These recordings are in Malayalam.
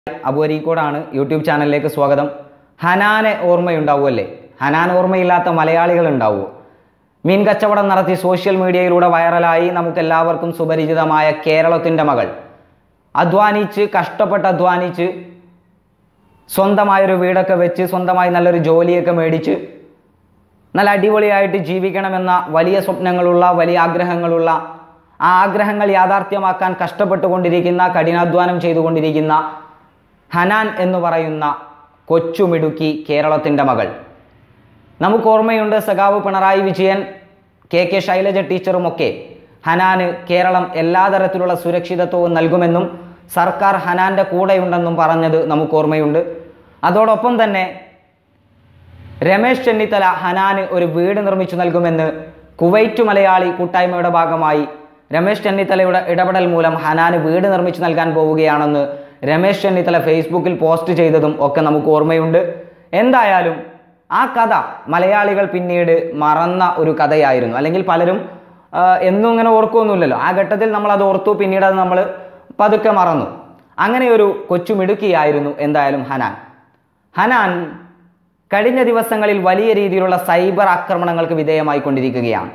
അബു അരീക്കോടാണ് യൂട്യൂബ് ചാനലിലേക്ക് സ്വാഗതം ഹനാനെ ഓർമ്മയുണ്ടാവുമല്ലേ ഹനാൻ ഓർമ്മയില്ലാത്ത മലയാളികൾ ഉണ്ടാവുമോ മീൻ കച്ചവടം നടത്തി സോഷ്യൽ മീഡിയയിലൂടെ വൈറലായി നമുക്കെല്ലാവർക്കും സുപരിചിതമായ കേരളത്തിൻ്റെ മകൾ അധ്വാനിച്ച് കഷ്ടപ്പെട്ട് അധ്വാനിച്ച് സ്വന്തമായൊരു വീടൊക്കെ വെച്ച് സ്വന്തമായി നല്ലൊരു ജോലിയൊക്കെ മേടിച്ച് നല്ല അടിപൊളിയായിട്ട് ജീവിക്കണമെന്ന വലിയ സ്വപ്നങ്ങളുള്ള വലിയ ആഗ്രഹങ്ങളുള്ള ആ ആഗ്രഹങ്ങൾ യാഥാർത്ഥ്യമാക്കാൻ കഷ്ടപ്പെട്ടുകൊണ്ടിരിക്കുന്ന കഠിനാധ്വാനം ചെയ്തുകൊണ്ടിരിക്കുന്ന ഹനാൻ എന്ന് പറയുന്ന കൊച്ചുമിടുക്കി കേരളത്തിൻ്റെ മകൾ നമുക്ക് ഓർമ്മയുണ്ട് സഖാവ് പിണറായി വിജയൻ കെ കെ ശൈലജ ടീച്ചറുമൊക്കെ ഹനാന് കേരളം എല്ലാ തരത്തിലുള്ള സുരക്ഷിതത്വവും നൽകുമെന്നും സർക്കാർ ഹനാൻ്റെ കൂടെയുണ്ടെന്നും പറഞ്ഞത് നമുക്ക് ഓർമ്മയുണ്ട് അതോടൊപ്പം തന്നെ രമേശ് ചെന്നിത്തല ഹനാന് ഒരു വീട് നിർമ്മിച്ചു നൽകുമെന്ന് കുവൈറ്റ് മലയാളി കൂട്ടായ്മയുടെ ഭാഗമായി രമേശ് ചെന്നിത്തലയുടെ ഇടപെടൽ മൂലം ഹനാന് വീട് നിർമ്മിച്ചു നൽകാൻ പോവുകയാണെന്ന് രമേശ് ചെന്നിത്തല ഫേസ്ബുക്കിൽ പോസ്റ്റ് ചെയ്തതും ഒക്കെ നമുക്ക് ഓർമ്മയുണ്ട് എന്തായാലും ആ കഥ മലയാളികൾ പിന്നീട് മറന്ന ഒരു കഥയായിരുന്നു അല്ലെങ്കിൽ പലരും ആ, എന്നും ഇങ്ങനെ ഓർക്കുമൊന്നുമില്ലല്ലോ ആ ഘട്ടത്തിൽ നമ്മൾ അത് ഓർത്തു പിന്നീട് അത് നമ്മൾ പതുക്കെ മറന്നു അങ്ങനെ ഒരു കൊച്ചു മിടുക്കിയായിരുന്നു എന്തായാലും ഹനാൻ ഹനാൻ കഴിഞ്ഞ ദിവസങ്ങളിൽ വലിയ രീതിയിലുള്ള സൈബർ ആക്രമണങ്ങൾക്ക് വിധേയമായിക്കൊണ്ടിരിക്കുകയാണ്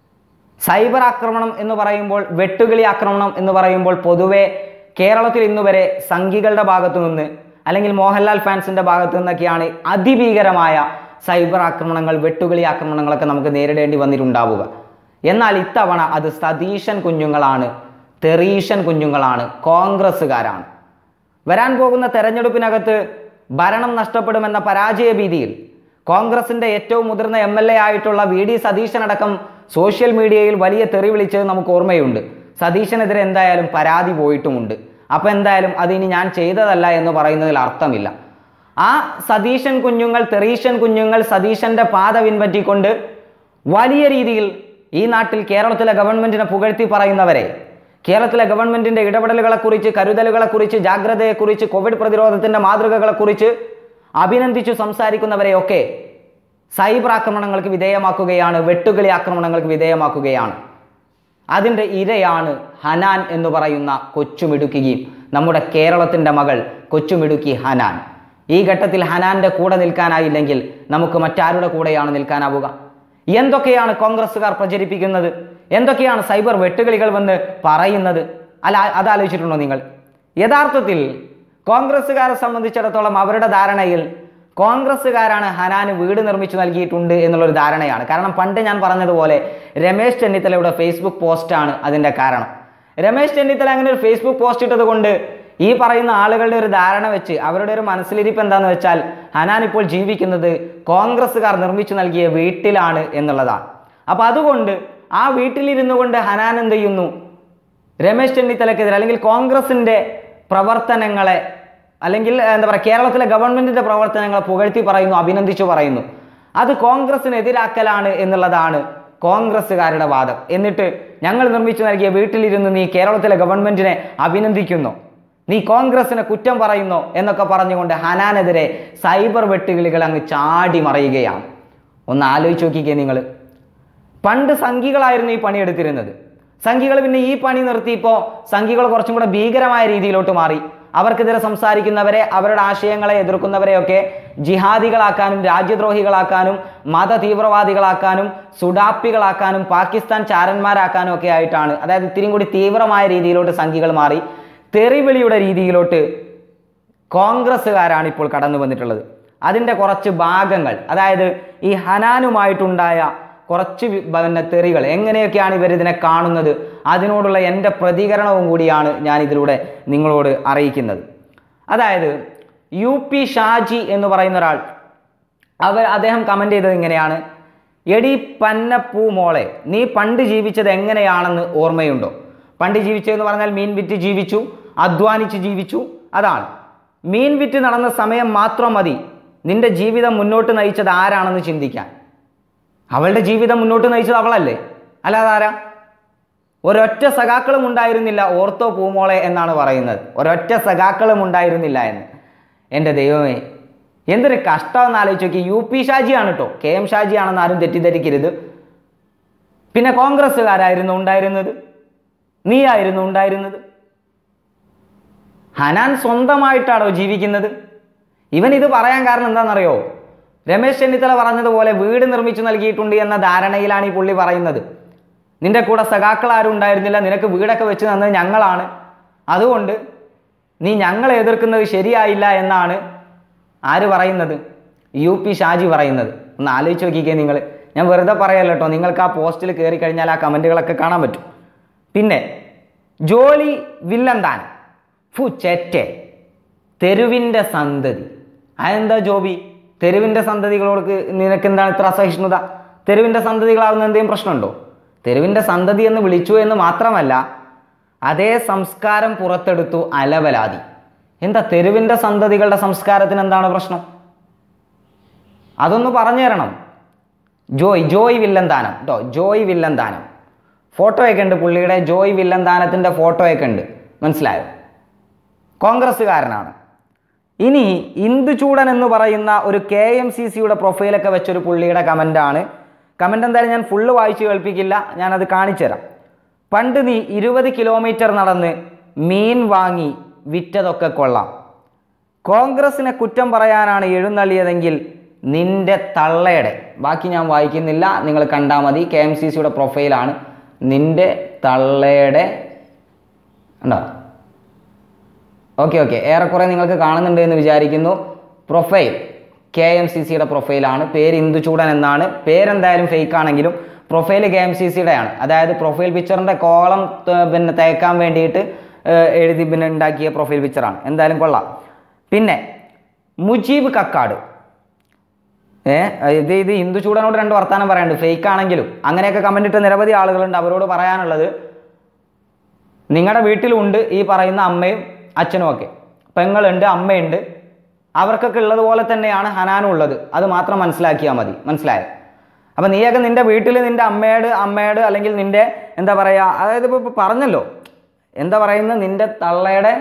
സൈബർ ആക്രമണം എന്ന് പറയുമ്പോൾ വെട്ടുകിളി ആക്രമണം എന്ന് പറയുമ്പോൾ പൊതുവെ കേരളത്തിൽ ഇന്നുവരെ സംഘികളുടെ ഭാഗത്തു നിന്ന് അല്ലെങ്കിൽ മോഹൻലാൽ ഫാൻസിന്റെ ഭാഗത്തു നിന്നൊക്കെയാണ് അതിഭീകരമായ സൈബർ ആക്രമണങ്ങൾ വെട്ടുകിളി ആക്രമണങ്ങളൊക്കെ നമുക്ക് നേരിടേണ്ടി വന്നിട്ടുണ്ടാവുക എന്നാൽ ഇത്തവണ അത് സതീശൻ കുഞ്ഞുങ്ങളാണ് തെറീശൻ കുഞ്ഞുങ്ങളാണ് കോൺഗ്രസ്സുകാരാണ് വരാൻ പോകുന്ന തെരഞ്ഞെടുപ്പിനകത്ത് ഭരണം നഷ്ടപ്പെടുമെന്ന പരാജയ ഭീതിയിൽ കോൺഗ്രസിന്റെ ഏറ്റവും മുതിർന്ന എം എൽ എ ആയിട്ടുള്ള വി ഡി സതീശനടക്കം സോഷ്യൽ മീഡിയയിൽ വലിയ തെറി വിളിച്ചത് നമുക്ക് ഓർമ്മയുണ്ട് സതീശനെതിരെ എന്തായാലും പരാതി പോയിട്ടുമുണ്ട് അപ്പൊ എന്തായാലും അതിനി ഞാൻ ചെയ്തതല്ല എന്ന് പറയുന്നതിൽ അർത്ഥമില്ല ആ സതീശൻ കുഞ്ഞുങ്ങൾ തെറീശൻ കുഞ്ഞുങ്ങൾ സതീശന്റെ പാത പിൻപറ്റിക്കൊണ്ട് വലിയ രീതിയിൽ ഈ നാട്ടിൽ കേരളത്തിലെ ഗവൺമെന്റിനെ പുകഴ്ത്തി പറയുന്നവരെ കേരളത്തിലെ ഗവൺമെന്റിന്റെ ഇടപെടലുകളെക്കുറിച്ച് കരുതലുകളെക്കുറിച്ച് ജാഗ്രതയെക്കുറിച്ച് കോവിഡ് പ്രതിരോധത്തിന്റെ മാതൃകകളെക്കുറിച്ച് അഭിനന്ദിച്ചു സംസാരിക്കുന്നവരെയൊക്കെ സൈബർ ആക്രമണങ്ങൾക്ക് വിധേയമാക്കുകയാണ് വെട്ടുകിളി ആക്രമണങ്ങൾക്ക് വിധേയമാക്കുകയാണ് അതിൻ്റെ ഇരയാണ് ഹനാൻ എന്ന് പറയുന്ന കൊച്ചുമിടുക്കിയും നമ്മുടെ കേരളത്തിൻ്റെ മകൾ കൊച്ചുമിടുക്കി ഹനാൻ ഈ ഘട്ടത്തിൽ ഹനാന്റെ കൂടെ നിൽക്കാനായില്ലെങ്കിൽ നമുക്ക് മറ്റാരുടെ കൂടെയാണ് നിൽക്കാനാവുക എന്തൊക്കെയാണ് കോൺഗ്രസ്സുകാർ പ്രചരിപ്പിക്കുന്നത് എന്തൊക്കെയാണ് സൈബർ വെട്ടുകളികൾ വന്ന് പറയുന്നത് അല്ല അത് ആലോചിച്ചിട്ടുണ്ടോ നിങ്ങൾ യഥാർത്ഥത്തിൽ കോൺഗ്രസ്സുകാരെ സംബന്ധിച്ചിടത്തോളം അവരുടെ ധാരണയിൽ കോൺഗ്രസ്സുകാരാണ് ഹനാന് വീട് നിർമ്മിച്ചു നൽകിയിട്ടുണ്ട് എന്നുള്ളൊരു ധാരണയാണ് കാരണം പണ്ട് ഞാൻ പറഞ്ഞതുപോലെ രമേശ് ചെന്നിത്തലയുടെ ഫേസ്ബുക്ക് പോസ്റ്റാണ് അതിൻ്റെ കാരണം രമേശ് ചെന്നിത്തല അങ്ങനെ ഒരു ഫേസ്ബുക്ക് പോസ്റ്റ് ഇട്ടത് കൊണ്ട് ഈ പറയുന്ന ആളുകളുടെ ഒരു ധാരണ വെച്ച് അവരുടെ ഒരു മനസ്സിലിരിപ്പ് എന്താന്ന് വെച്ചാൽ ഹനാൻ ഇപ്പോൾ ജീവിക്കുന്നത് കോൺഗ്രസ്സുകാർ നിർമ്മിച്ചു നൽകിയ വീട്ടിലാണ് എന്നുള്ളതാണ് അപ്പൊ അതുകൊണ്ട് ആ വീട്ടിലിരുന്നു കൊണ്ട് ഹനാൻ എന്ത് ചെയ്യുന്നു രമേശ് ചെന്നിത്തലക്കെതിരെ അല്ലെങ്കിൽ കോൺഗ്രസിന്റെ പ്രവർത്തനങ്ങളെ അല്ലെങ്കിൽ എന്താ പറയുക കേരളത്തിലെ ഗവൺമെന്റിന്റെ പ്രവർത്തനങ്ങളെ പുകഴ്ത്തി പറയുന്നു അഭിനന്ദിച്ചു പറയുന്നു അത് കോൺഗ്രസിനെതിരാക്കലാണ് എന്നുള്ളതാണ് കോൺഗ്രസ്സുകാരുടെ വാദം എന്നിട്ട് ഞങ്ങൾ നിർമ്മിച്ചു നൽകിയ വീട്ടിലിരുന്ന് നീ കേരളത്തിലെ ഗവൺമെന്റിനെ അഭിനന്ദിക്കുന്നു നീ കോൺഗ്രസിനെ കുറ്റം പറയുന്നു എന്നൊക്കെ പറഞ്ഞുകൊണ്ട് ഹനാനെതിരെ സൈബർ വെട്ടുകിളികൾ അങ്ങ് ചാടി മറയുകയാണ് ഒന്ന് ആലോചിച്ച് നോക്കിക്കേ നിങ്ങൾ പണ്ട് സംഘികളായിരുന്നു ഈ പണിയെടുത്തിരുന്നത് സംഘികൾ പിന്നെ ഈ പണി നിർത്തിയപ്പോൾ സംഘികൾ കുറച്ചും കൂടെ ഭീകരമായ രീതിയിലോട്ട് മാറി അവർക്കെതിരെ സംസാരിക്കുന്നവരെ അവരുടെ ആശയങ്ങളെ എതിർക്കുന്നവരെയൊക്കെ ജിഹാദികളാക്കാനും രാജ്യദ്രോഹികളാക്കാനും മത തീവ്രവാദികളാക്കാനും സുഡാപ്പികളാക്കാനും പാകിസ്ഥാൻ ചാരന്മാരാക്കാനും ഒക്കെ ആയിട്ടാണ് അതായത് ഇത്തിരിയും കൂടി തീവ്രമായ രീതിയിലോട്ട് സംഘികൾ മാറി തെറിവിളിയുടെ രീതിയിലോട്ട് കോൺഗ്രസ്സുകാരാണ് ഇപ്പോൾ കടന്നു വന്നിട്ടുള്ളത് അതിൻ്റെ കുറച്ച് ഭാഗങ്ങൾ അതായത് ഈ ഹനാനുമായിട്ടുണ്ടായ കുറച്ച് വി- പിന്നെ തെറികൾ എങ്ങനെയൊക്കെയാണ് ഇവർ ഇതിനെ കാണുന്നത് അതിനോടുള്ള എൻ്റെ പ്രതികരണവും കൂടിയാണ് ഞാൻ ഇതിലൂടെ നിങ്ങളോട് അറിയിക്കുന്നത് അതായത് യു പി ഷാജി എന്ന് പറയുന്ന ഒരാൾ അവർ അദ്ദേഹം കമൻ്റ് ചെയ്തത് ഇങ്ങനെയാണ് എടി പന്നപ്പൂ മോളെ നീ പണ്ട് ജീവിച്ചത് എങ്ങനെയാണെന്ന് ഓർമ്മയുണ്ടോ പണ്ട് ജീവിച്ചതെന്ന് പറഞ്ഞാൽ മീൻ വിറ്റ് ജീവിച്ചു അധ്വാനിച്ച് ജീവിച്ചു അതാണ് മീൻ വിറ്റ് നടന്ന സമയം മാത്രം മതി നിന്റെ ജീവിതം മുന്നോട്ട് നയിച്ചത് ആരാണെന്ന് ചിന്തിക്കാൻ അവളുടെ ജീവിതം മുന്നോട്ട് നയിച്ചത് അവളല്ലേ അല്ലാതെ ആരാ ഒരൊറ്റ സഖാക്കളും ഉണ്ടായിരുന്നില്ല ഓർത്തോ പൂമോളെ എന്നാണ് പറയുന്നത് ഒരൊറ്റ സഖാക്കളും ഉണ്ടായിരുന്നില്ല എന്ന് എൻ്റെ ദൈവമേ എന്തൊരു കഷ്ടമെന്ന് ആലോചിച്ച് നോക്കി യു പി ഷാജിയാണ് കേട്ടോ കെ എം ഷാജിയാണെന്ന് ആരും തെറ്റിദ്ധരിക്കരുത് പിന്നെ കോൺഗ്രസ്സുകാരായിരുന്നു ഉണ്ടായിരുന്നത് നീ ആയിരുന്നു ഉണ്ടായിരുന്നത് ഹനാൻ സ്വന്തമായിട്ടാണോ ജീവിക്കുന്നത് ഇവൻ ഇത് പറയാൻ കാരണം എന്താണെന്നറിയോ രമേശ് ചെന്നിത്തല പറഞ്ഞതുപോലെ വീട് നിർമ്മിച്ചു നൽകിയിട്ടുണ്ട് എന്ന ധാരണയിലാണ് ഈ പുള്ളി പറയുന്നത് നിന്റെ കൂടെ സഖാക്കൾ ആരും ഉണ്ടായിരുന്നില്ല നിനക്ക് വീടൊക്കെ വെച്ച് തന്നത് ഞങ്ങളാണ് അതുകൊണ്ട് നീ ഞങ്ങളെ എതിർക്കുന്നത് ശരിയായില്ല എന്നാണ് ആര് പറയുന്നത് യു പി ഷാജി പറയുന്നത് ഒന്ന് ആലോചിച്ച് നോക്കിക്കേ നിങ്ങൾ ഞാൻ വെറുതെ പറയല്ല കേട്ടോ നിങ്ങൾക്ക് ആ പോസ്റ്റിൽ കയറി കഴിഞ്ഞാൽ ആ കമൻറ്റുകളൊക്കെ കാണാൻ പറ്റും പിന്നെ ജോലി വില്ലന്താൻ ഫു ചെറ്റെ തെരുവിൻ്റെ സന്തതി അതെന്താ ജോബി തെരുവിൻ്റെ സന്തതികളോട് നിനക്ക് എന്താണ് ഇത്ര അസഹിഷ്ണുത തെരുവിൻ്റെ സന്തതികളാവുന്ന എന്തെങ്കിലും പ്രശ്നമുണ്ടോ തെരുവിൻ്റെ സന്തതി എന്ന് വിളിച്ചു എന്ന് മാത്രമല്ല അതേ സംസ്കാരം പുറത്തെടുത്തു അലവലാതി എന്താ തെരുവിൻ്റെ സന്തതികളുടെ സംസ്കാരത്തിന് എന്താണ് പ്രശ്നം അതൊന്ന് പറഞ്ഞു തരണം ജോയ് ജോയ് വില്ലന്താനം കേട്ടോ ജോയ് വില്ലന്താനം ഫോട്ടോയൊക്കെ ഉണ്ട് പുള്ളിയുടെ ജോയ് വില്ലന്താനത്തിൻ്റെ ഫോട്ടോയൊക്കെ ഉണ്ട് മനസ്സിലായോ കോൺഗ്രസ്സുകാരനാണ് ഇനി ഇന്ദുചൂടൻ എന്ന് പറയുന്ന ഒരു കെ എം സി സിയുടെ പ്രൊഫൈലൊക്കെ വെച്ചൊരു പുള്ളിയുടെ കമൻ്റാണ് കമൻ്റ് എന്തായാലും ഞാൻ ഫുള്ള് വായിച്ച് കേൾപ്പിക്കില്ല ഞാനത് കാണിച്ചു തരാം പണ്ട് നീ ഇരുപത് കിലോമീറ്റർ നടന്ന് മീൻ വാങ്ങി വിറ്റതൊക്കെ കൊള്ളാം കോൺഗ്രസിനെ കുറ്റം പറയാനാണ് എഴുന്നള്ളിയതെങ്കിൽ നിന്റെ തള്ളയുടെ ബാക്കി ഞാൻ വായിക്കുന്നില്ല നിങ്ങൾ കണ്ടാൽ മതി കെ എം സി സിയുടെ പ്രൊഫൈലാണ് നിന്റെ തള്ളയുടെ ഉണ്ടോ ഓക്കെ ഓക്കെ ഏറെക്കുറെ നിങ്ങൾക്ക് കാണുന്നുണ്ട് എന്ന് വിചാരിക്കുന്നു പ്രൊഫൈൽ കെ എം സി സിയുടെ പ്രൊഫൈലാണ് പേര് ഇന്ദുചൂടൻ എന്നാണ് പേരെന്തായാലും ഫേക്ക് ആണെങ്കിലും പ്രൊഫൈൽ കെ എം സി സിയുടെ ആണ് അതായത് പ്രൊഫൈൽ പിക്ചറിൻ്റെ കോളം ത- പിന്നെ തേക്കാൻ വേണ്ടിയിട്ട് ഏഹ്, എഴുതി പിന്നെ ഉണ്ടാക്കിയ പ്രൊഫൈൽ പിക്ചറാണ് എന്തായാലും കൊള്ളാം പിന്നെ മുജീബ് കക്കാട് ഏ ഇത് ഇത് ഹിന്ദു ചൂടനോട് രണ്ട് വർത്താനം പറയാനുണ്ട് ഫേക്ക് ആണെങ്കിലും അങ്ങനെയൊക്കെ കമൻ്റ് ഇട്ട നിരവധി ആളുകളുണ്ട് അവരോട് പറയാനുള്ളത് നിങ്ങളുടെ വീട്ടിലുണ്ട് ഈ പറയുന്ന അമ്മയും അച്ഛനും ഒക്കെ പെങ്ങളുണ്ട് അമ്മയുണ്ട് അവർക്കൊക്കെ ഉള്ളത് പോലെ തന്നെയാണ് ഹനാനും ഉള്ളത് അത് മാത്രം മനസ്സിലാക്കിയാൽ മതി മനസ്സിലായോ അപ്പം നീയൊക്കെ നിൻ്റെ വീട്ടിൽ നിൻ്റെ അമ്മയോട് അമ്മയോട് അല്ലെങ്കിൽ നിൻ്റെ എന്താ പറയുക അതായത് ഇപ്പോൾ പറഞ്ഞല്ലോ എന്താ പറയുന്നത് നിൻ്റെ തള്ളയുടെ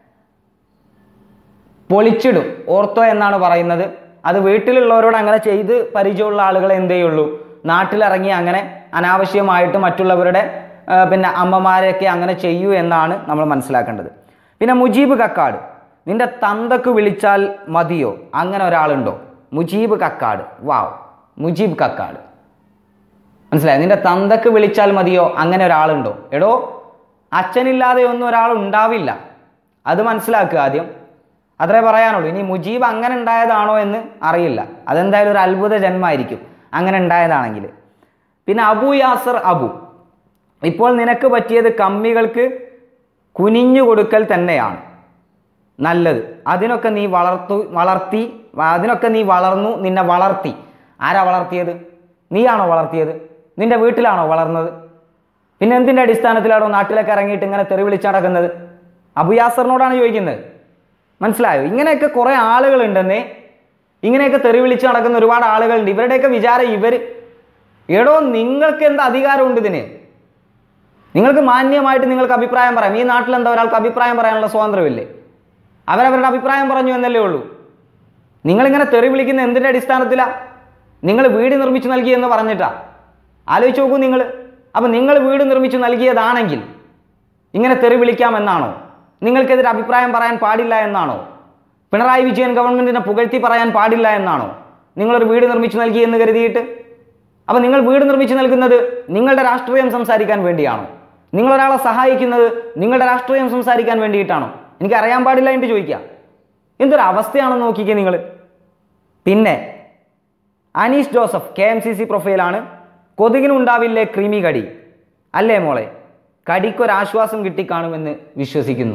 പൊളിച്ചിടും ഓർത്തോ എന്നാണ് പറയുന്നത് അത് വീട്ടിലുള്ളവരോട് അങ്ങനെ ചെയ്ത് പരിചയമുള്ള ആളുകളെ എന്തേ ഉള്ളൂ നാട്ടിലിറങ്ങി അങ്ങനെ അനാവശ്യമായിട്ട് മറ്റുള്ളവരുടെ ആ, പിന്നെ അമ്മമാരെയൊക്കെ അങ്ങനെ ചെയ്യൂ എന്നാണ് നമ്മൾ മനസ്സിലാക്കേണ്ടത് പിന്നെ മുജീബ് കക്കാട് നിന്റെ തന്തക്ക് വിളിച്ചാൽ മതിയോ അങ്ങനെ ഒരാളുണ്ടോ മുജീബ് കക്കാട് വാവ് മുജീബ് കക്കാട് മനസ്സിലായി നിന്റെ തന്തക്ക് വിളിച്ചാൽ മതിയോ അങ്ങനെ ഒരാളുണ്ടോ എടോ അച്ഛനില്ലാതെ ഒന്നും ഒരാൾ ഉണ്ടാവില്ല അത് മനസ്സിലാക്കുക ആദ്യം അത്രേ പറയാനുള്ളൂ ഇനി മുജീബ് അങ്ങനെ ഉണ്ടായതാണോ എന്ന് അറിയില്ല അതെന്തായാലും ഒരു അത്ഭുത ജന്മമായിരിക്കും അങ്ങനെ ഉണ്ടായതാണെങ്കിൽ പിന്നെ അബു യാസർ അബു ഇപ്പോൾ നിനക്ക് പറ്റിയത് കമ്മികൾക്ക് കുനിഞ്ഞു കൊടുക്കൽ തന്നെയാണ് നല്ലത് അതിനൊക്കെ നീ വളർത്തു വളർത്തി അതിനൊക്കെ നീ വളർന്നു നിന്നെ വളർത്തി ആരാ വളർത്തിയത് നീയാണോ വളർത്തിയത് നിന്റെ വീട്ടിലാണോ വളർന്നത് പിന്നെ എന്തിൻ്റെ അടിസ്ഥാനത്തിലാണോ നാട്ടിലൊക്കെ ഇറങ്ങിയിട്ട് ഇങ്ങനെ തെറി വിളിച്ച് നടക്കുന്നത് അബുയാസറിനോടാണ് ചോദിക്കുന്നത് മനസ്സിലായോ ഇങ്ങനെയൊക്കെ കുറേ ആളുകളുണ്ടെന്നേ ഇങ്ങനെയൊക്കെ തെറി വിളിച്ച് നടക്കുന്ന ഒരുപാട് ആളുകളുണ്ട് ഇവരുടെയൊക്കെ വിചാരം ഇവർ എടോ നിങ്ങൾക്ക് എന്ത് അധികാരമുണ്ട് ഇതിന് നിങ്ങൾക്ക് മാന്യമായിട്ട് നിങ്ങൾക്ക് അഭിപ്രായം പറയാം ഈ നാട്ടിൽ എന്താ ഒരാൾക്ക് അഭിപ്രായം പറയാനുള്ള സ്വാതന്ത്ര്യമില്ലേ അവരവരുടെ അഭിപ്രായം പറഞ്ഞു എന്നല്ലേ ഉള്ളൂ നിങ്ങളിങ്ങനെ തെറി വിളിക്കുന്ന എന്തിൻ്റെ അടിസ്ഥാനത്തിലാണ് നിങ്ങൾ വീട് നിർമ്മിച്ചു നൽകി എന്ന് പറഞ്ഞിട്ടാ ആലോചിച്ച് നോക്കൂ നിങ്ങൾ അപ്പം നിങ്ങൾ വീട് നിർമ്മിച്ചു നൽകിയതാണെങ്കിൽ ഇങ്ങനെ തെറി വിളിക്കാമെന്നാണോ നിങ്ങൾക്കെതിരെ അഭിപ്രായം പറയാൻ പാടില്ല എന്നാണോ പിണറായി വിജയൻ ഗവൺമെൻറ്റിനെ പുകഴ്ത്തി പറയാൻ പാടില്ല എന്നാണോ നിങ്ങളൊരു വീട് നിർമ്മിച്ചു നൽകി എന്ന് കരുതിയിട്ട് അപ്പം നിങ്ങൾ വീട് നിർമ്മിച്ചു നൽകുന്നത് നിങ്ങളുടെ രാഷ്ട്രീയം സംസാരിക്കാൻ വേണ്ടിയാണോ നിങ്ങളൊരാളെ സഹായിക്കുന്നത് നിങ്ങളുടെ രാഷ്ട്രീയം സംസാരിക്കാൻ വേണ്ടിയിട്ടാണോ എനിക്ക് അറിയാൻ പാടില്ല എന്ന് ചോദിക്കുക എന്തൊരു അവസ്ഥയാണെന്ന് നോക്കിക്കേ നിങ്ങൾ പിന്നെ Aneesh Joseph K M C C പ്രൊഫൈലാണ് കൊതുകിനുണ്ടാവില്ലേ ക്രിമി കടി അല്ലേ മോളെ കടിക്കൊരാശ്വാസം കിട്ടിക്കാണുമെന്ന് വിശ്വസിക്കുന്നു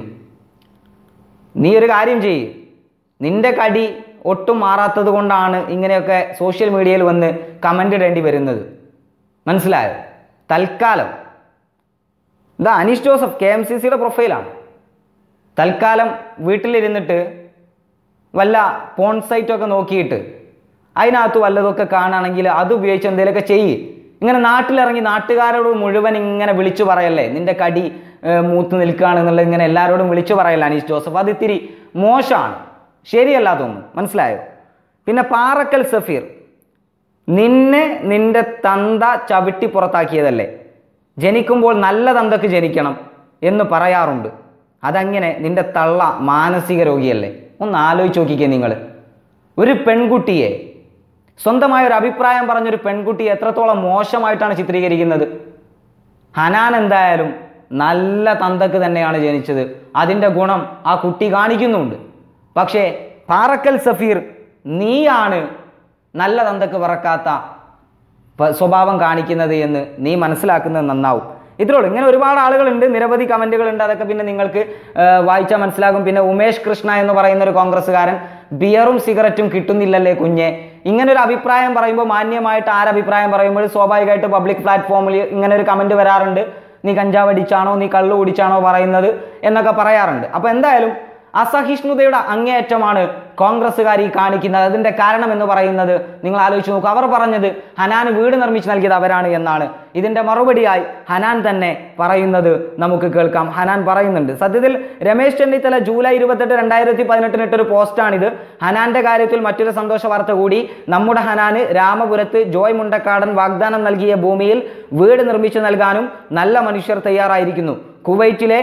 നീ ഒരു കാര്യം ചെയ്യ് നിന്റെ കടി ഒട്ടും മാറാത്തത് കൊണ്ടാണ് ഇങ്ങനെയൊക്കെ സോഷ്യൽ മീഡിയയിൽ വന്ന് കമൻ്റ് ഇടേണ്ടി വരുന്നത് മനസ്സിലായോ തൽക്കാലം ഇതാ Aneesh Joseph K M C സിയുടെ പ്രൊഫൈലാണ് തൽക്കാലം വീട്ടിലിരുന്നിട്ട് വല്ല പോൺ സൈറ്റൊക്കെ നോക്കിയിട്ട് അതിനകത്ത് വല്ലതൊക്കെ കാണുകയാണെങ്കിൽ അത് ഉപയോഗിച്ച് എന്തെങ്കിലുമൊക്കെ ചെയ്യ് ഇങ്ങനെ നാട്ടിലിറങ്ങി നാട്ടുകാരോട് മുഴുവൻ ഇങ്ങനെ വിളിച്ചു പറയല്ലേ നിന്റെ കടി ഏർ, മൂത്ത് നിൽക്കുകയാണെന്നുള്ളത് ഇങ്ങനെ എല്ലാവരോടും വിളിച്ചു പറയല്ല അനീഷ് ജോസഫ് അത് ഇത്തിരി മോശമാണ് ശരിയല്ല തോന്നുന്നു മനസ്സിലായോ പിന്നെ പാറക്കൽ സഫീർ നിന്നെ നിന്റെ തന്ത ചവിട്ടി പുറത്താക്കിയതല്ലേ ജനിക്കുമ്പോൾ നല്ല തന്തക്ക് ജനിക്കണം എന്ന് പറയാറുണ്ട് അതങ്ങനെ നിന്റെ തള്ള മാനസിക രോഗിയല്ലേ ഒന്ന് ആലോചിച്ച് നോക്കിക്കേ നിങ്ങൾ ഒരു പെൺകുട്ടിയെ സ്വന്തമായ ഒരു അഭിപ്രായം പറഞ്ഞൊരു പെൺകുട്ടിയെ എത്രത്തോളം മോശമായിട്ടാണ് ചിത്രീകരിക്കുന്നത് ഹനാൻ എന്തായാലും നല്ല തന്തക്ക് തന്നെയാണ് ജനിച്ചത് അതിൻ്റെ ഗുണം ആ കുട്ടി കാണിക്കുന്നുണ്ട് പക്ഷേ പാറക്കൽ സഫീർ നീയാണ് നല്ല തന്തക്ക് പറക്കാത്ത പ- സ്വഭാവം കാണിക്കുന്നത് എന്ന് നീ മനസ്സിലാക്കുന്നത് നന്നാവും ഇത്രയുള്ളൂ ഇങ്ങനെ ഒരുപാട് ആളുകളുണ്ട് നിരവധി കമൻറ്റുകളുണ്ട് അതൊക്കെ പിന്നെ നിങ്ങൾക്ക് ആ, വായിച്ചാൽ മനസ്സിലാകും പിന്നെ ഉമേഷ് കൃഷ്ണ എന്ന് പറയുന്ന ഒരു കോൺഗ്രസ്സുകാരൻ ബിയറും സിഗരറ്റും കിട്ടുന്നില്ലല്ലേ കുഞ്ഞെ ഇങ്ങനെ ഒരു അഭിപ്രായം പറയുമ്പോൾ മാന്യമായിട്ട് ആരഭിപ്രായം പറയുമ്പോൾ സ്വാഭാവികമായിട്ട് പബ്ലിക് പ്ലാറ്റ്ഫോമിൽ ഇങ്ങനെ ഒരു കമൻറ്റ് വരാറുണ്ട് നീ കഞ്ചാവ് അടിച്ചാണോ നീ കള്ളു കുടിച്ചാണോ പറയുന്നത് എന്നൊക്കെ പറയാറുണ്ട് അപ്പോൾ എന്തായാലും അസഹിഷ്ണുതയുടെ അങ്ങേയറ്റമാണ് കോൺഗ്രസ്സുകാർ ഈ കാണിക്കുന്നത് അതിൻ്റെ കാരണം എന്ന് പറയുന്നത് നിങ്ങൾ ആലോചിച്ച് നോക്കൂ അവർ പറഞ്ഞത് ഹനാൻ വീട് നിർമ്മിച്ച് നൽകിയത് അവരാണ് എന്നാണ് ഇതിൻ്റെ മറുപടിയായി ഹനാൻ തന്നെ പറയുന്നത് നമുക്ക് കേൾക്കാം ഹനാൻ പറയുന്നുണ്ട് സത്യത്തിൽ രമേശ് ചെന്നിത്തല ജൂലൈ ഇരുപത്തെട്ട് രണ്ടായിരത്തി പതിനെട്ടിന് ഇട്ടൊരു പോസ്റ്റാണിത് ഹനാന്റെ കാര്യത്തിൽ മറ്റൊരു സന്തോഷ വാർത്ത കൂടി നമ്മുടെ ഹനാന് രാമപുരത്ത് ജോയ് മുണ്ടക്കാടൻ വാഗ്ദാനം നൽകിയ ഭൂമിയിൽ വീട് നിർമ്മിച്ചു നൽകാനും നല്ല മനുഷ്യർ തയ്യാറായിരിക്കുന്നു കുവൈറ്റിലെ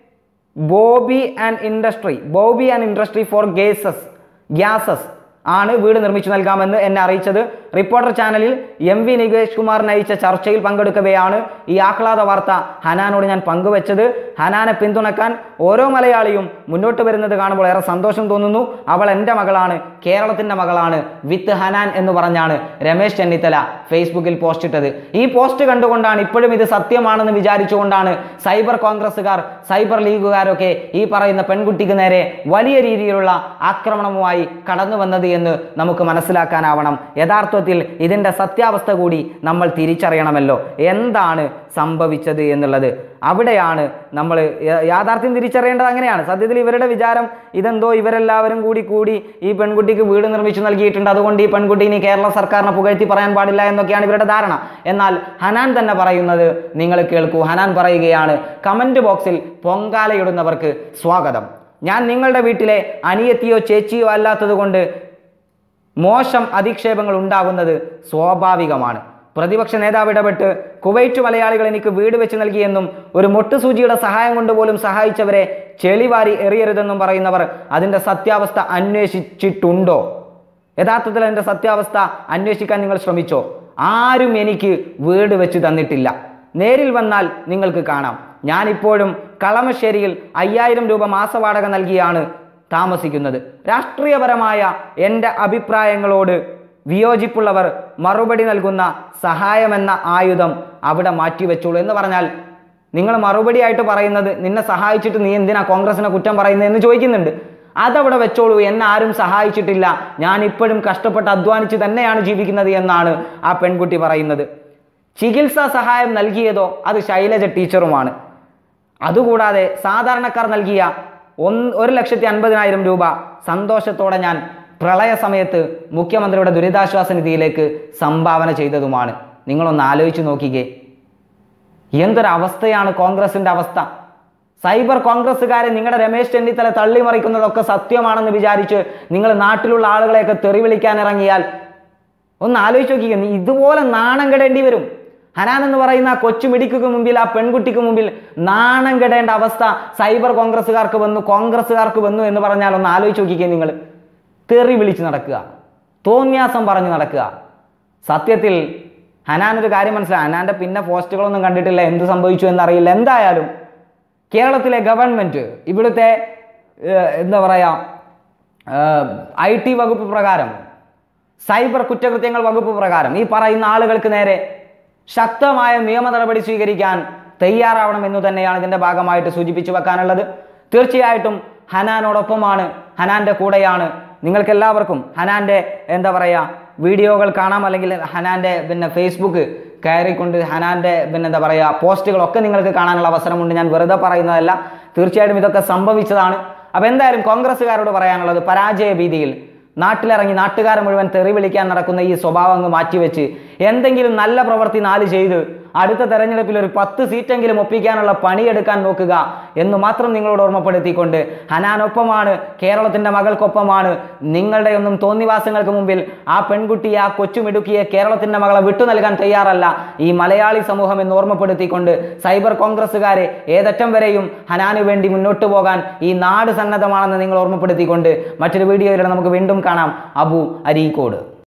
Bobby and industry Bobby and industry for gases gases ആണ് വീട് നിർമ്മിച്ചു നൽകാമെന്ന് എന്നെ അറിയിച്ചത് റിപ്പോർട്ടർ ചാനലിൽ എം വി നികേഷ് കുമാർ നയിച്ച ചർച്ചയിൽ പങ്കെടുക്കവെയാണ് ഈ ആഹ്ലാദ വാർത്ത ഹനാനോട് ഞാൻ പങ്കുവച്ചത് ഹനാനെ പിന്തുണക്കാൻ ഓരോ മലയാളിയും മുന്നോട്ട് വരുന്നത് കാണുമ്പോൾ ഏറെ സന്തോഷം തോന്നുന്നു അവൾ എൻ്റെ മകളാണ് കേരളത്തിൻ്റെ മകളാണ് വിത്ത് ഹനാൻ എന്ന് പറഞ്ഞാണ് രമേശ് ചെന്നിത്തല ഫേസ്ബുക്കിൽ പോസ്റ്റ് ഇട്ടത് ഈ പോസ്റ്റ് കണ്ടുകൊണ്ടാണ് ഇപ്പോഴും ഇത് സത്യമാണെന്ന് വിചാരിച്ചുകൊണ്ടാണ് സൈബർ കോൺഗ്രസ്സുകാർ സൈബർ ലീഗുകാരൊക്കെ ഈ പറയുന്ന പെൺകുട്ടിക്ക് നേരെ വലിയ രീതിയിലുള്ള ആക്രമണവുമായി കടന്നു വന്നത് എന്ന് നമുക്ക് മനസ്സിലാക്കാനാവണം യഥാർത്ഥത്തിൽ ഇതിൻ്റെ സത്യാവസ്ഥ കൂടി നമ്മൾ തിരിച്ചറിയണമല്ലോ എന്താണ് സംഭവിച്ചത് എന്നുള്ളത് അവിടെയാണ് നമ്മൾ യ- യാഥാർത്ഥ്യം തിരിച്ചറിയേണ്ടത് അങ്ങനെയാണ് സത്യത്തിൽ ഇവരുടെ വിചാരം ഇതെന്തോ ഇവരെല്ലാവരും കൂടി കൂടി ഈ പെൺകുട്ടിക്ക് വീട് നിർമ്മിച്ചു നൽകിയിട്ടുണ്ട് അതുകൊണ്ട് ഈ പെൺകുട്ടി ഇനി കേരള സർക്കാരിനെ പുകഴ്ത്തി പറയാൻ പാടില്ല എന്നൊക്കെയാണ് ഇവരുടെ ധാരണ എന്നാൽ ഹനാൻ തന്നെ പറയുന്നത് നിങ്ങൾ കേൾക്കൂ ഹനാൻ പറയുകയാണ് കമന്റ് ബോക്സിൽ പൊങ്കാലയിടുന്നവർക്ക് സ്വാഗതം ഞാൻ നിങ്ങളുടെ വീട്ടിലെ അനിയത്തിയോ ചേച്ചിയോ അല്ലാത്തത് കൊണ്ട് മോശം അധിക്ഷേപങ്ങൾ ഉണ്ടാകുന്നത് സ്വാഭാവികമാണ് പ്രതിപക്ഷ നേതാവ് ഇടപെട്ട് കുവൈറ്റ് മലയാളികൾ എനിക്ക് വീട് വെച്ച് നൽകിയെന്നും ഒരു മൊട്ടുസൂചിയുടെ സഹായം കൊണ്ട് പോലും സഹായിച്ചവരെ ചെളിവാരി എറിയരുതെന്നും പറയുന്നവർ അതിൻ്റെ സത്യാവസ്ഥ അന്വേഷിച്ചിട്ടുണ്ടോ യഥാർത്ഥത്തിൽ അതിൻ്റെ സത്യാവസ്ഥ അന്വേഷിക്കാൻ നിങ്ങൾ ശ്രമിച്ചോ ആരും എനിക്ക് വീട് വെച്ച് തന്നിട്ടില്ല നേരിൽ വന്നാൽ നിങ്ങൾക്ക് കാണാം ഞാനിപ്പോഴും കളമശ്ശേരിയിൽ അയ്യായിരം രൂപ മാസവാടക നൽകിയാണ് താമസിക്കുന്നത് രാഷ്ട്രീയപരമായ എൻ്റെ അഭിപ്രായങ്ങളോട് വിയോജിപ്പുള്ളവർ മറുപടി നൽകുന്ന സഹായമെന്ന ആയുധം അവിടെ മാറ്റിവെച്ചോളൂ എന്ന് പറഞ്ഞാൽ നിങ്ങൾ മറുപടിയായിട്ട് പറയുന്നത് നിന്നെ സഹായിച്ചിട്ട് നീ എന്തിനാ കോൺഗ്രസിനെ കുറ്റം പറയുന്നത് എന്ന് ചോദിക്കുന്നുണ്ട് അതവിടെ വെച്ചോളൂ എന്നെ ആരും സഹായിച്ചിട്ടില്ല ഞാൻ ഇപ്പോഴും കഷ്ടപ്പെട്ട് അധ്വാനിച്ച് തന്നെയാണ് ജീവിക്കുന്നത് എന്നാണ് ആ പെൺകുട്ടി പറയുന്നത് ചികിത്സാ സഹായം നൽകിയതോ അത് ശൈലജ ടീച്ചറുമാണ് അതുകൂടാതെ സാധാരണക്കാർ നൽകിയ ഒന്ന് ഒരു ലക്ഷത്തി അൻപതിനായിരം രൂപ സന്തോഷത്തോടെ ഞാൻ പ്രളയ സമയത്ത് മുഖ്യമന്ത്രിയുടെ ദുരിതാശ്വാസ നിധിയിലേക്ക് സംഭാവന ചെയ്തതുമാണ് നിങ്ങളൊന്ന് ആലോചിച്ച് നോക്കിക്കേ എന്തൊരവസ്ഥയാണ് കോൺഗ്രസിന്റെ അവസ്ഥ സൈബർ കോൺഗ്രസ്സുകാരെ നിങ്ങളുടെ രമേശ് ചെന്നിത്തല തള്ളിമറിക്കുന്നതൊക്കെ സത്യമാണെന്ന് വിചാരിച്ച് നിങ്ങൾ നാട്ടിലുള്ള ആളുകളെയൊക്കെ തെറി വിളിക്കാൻ ഇറങ്ങിയാൽ ഒന്ന് ആലോചിച്ച് നോക്കിക്കേ നീ ഇതുപോലെ നാണം കെടേണ്ടി വരും ഹനാൻ എന്ന് പറയുന്ന ആ കൊച്ചു മിടിക്ക് മുമ്പിൽ ആ പെൺകുട്ടിക്ക് മുമ്പിൽ നാണം കെടേണ്ട അവസ്ഥ സൈബർ കോൺഗ്രസ്സുകാർക്ക് വന്നു കോൺഗ്രസ്സുകാർക്ക് വന്നു എന്ന് പറഞ്ഞാൽ ഒന്ന് ആലോചിച്ച് നോക്കിക്കേ നിങ്ങൾ തെറി വിളിച്ച് നടക്കുക തോന്നിയാസം പറഞ്ഞ് നടക്കുക സത്യത്തിൽ ഹനാൻ ഒരു കാര്യം മനസ്സിലായി ഹനാന്റെ പിന്നെ പോസ്റ്റുകളൊന്നും കണ്ടിട്ടില്ല എന്ത് സംഭവിച്ചു എന്നറിയില്ല എന്തായാലും കേരളത്തിലെ ഗവൺമെൻറ് ഇവിടുത്തെ ഏഹ്, എന്താ പറയുക ഐ ടി വകുപ്പ് പ്രകാരം സൈബർ കുറ്റകൃത്യങ്ങൾ വകുപ്പ് പ്രകാരം ഈ പറയുന്ന ആളുകൾക്ക് നേരെ ശക്തമായ നിയമ നടപടി സ്വീകരിക്കാൻ തയ്യാറാവണമെന്ന് തന്നെയാണ് ഇതിൻ്റെ ഭാഗമായിട്ട് സൂചിപ്പിച്ചു വെക്കാനുള്ളത് തീർച്ചയായിട്ടും ഹനാനോടൊപ്പമാണ് ഹനാന്റെ കൂടെയാണ് നിങ്ങൾക്ക് എല്ലാവർക്കും ഹനാന്റെ എന്താ പറയുക വീഡിയോകൾ കാണാം അല്ലെങ്കിൽ ഹനാന്റെ പിന്നെ ഫേസ്ബുക്ക് കയറിക്കൊണ്ട് ഹനാന്റെ പിന്നെ എന്താ പറയുക പോസ്റ്റുകളൊക്കെ നിങ്ങൾക്ക് കാണാനുള്ള അവസരമുണ്ട് ഞാൻ വെറുതെ പറയുന്നതല്ല തീർച്ചയായിട്ടും ഇതൊക്കെ സംഭവിച്ചതാണ് അപ്പോൾ എന്തായാലും കോൺഗ്രസ്സുകാരോട് പറയാനുള്ളത് പരാജയ ഭീതിയിൽ നാട്ടിലിറങ്ങി നാട്ടുകാരെ മുഴുവൻ തെറി വിളിക്കാൻ നടക്കുന്ന ഈ സ്വഭാവം അങ്ങ് മാറ്റിവെച്ച് എന്തെങ്കിലും നല്ല പ്രവൃത്തി നാല് ചെയ്ത് അടുത്ത തെരഞ്ഞെടുപ്പിൽ ഒരു പത്ത് സീറ്റെങ്കിലും ഒപ്പിക്കാനുള്ള പണിയെടുക്കാൻ നോക്കുക എന്ന് മാത്രം നിങ്ങളോട് ഓർമ്മപ്പെടുത്തിക്കൊണ്ട് ഹനാനൊപ്പമാണ് കേരളത്തിൻ്റെ മകൾക്കൊപ്പമാണ് നിങ്ങളുടെ ഒന്നും തോന്നിവാസങ്ങൾക്ക് മുമ്പിൽ ആ പെൺകുട്ടിയെ ആ കൊച്ചുമിടുക്കിയെ കേരളത്തിൻ്റെ മകളെ വിട്ടു നൽകാൻ തയ്യാറല്ല ഈ മലയാളി സമൂഹം എന്ന് ഓർമ്മപ്പെടുത്തിക്കൊണ്ട് സൈബർ കോൺഗ്രസ്സുകാരെ ഏതറ്റം വരെയും ഹനാന് വേണ്ടി മുന്നോട്ട് പോകാൻ ഈ നാട് സന്നദ്ധമാണെന്ന് നിങ്ങൾ ഓർമ്മപ്പെടുത്തിക്കൊണ്ട് മറ്റൊരു വീഡിയോയിലൂടെ നമുക്ക് വീണ്ടും കാണാം അബു അരീക്കോട്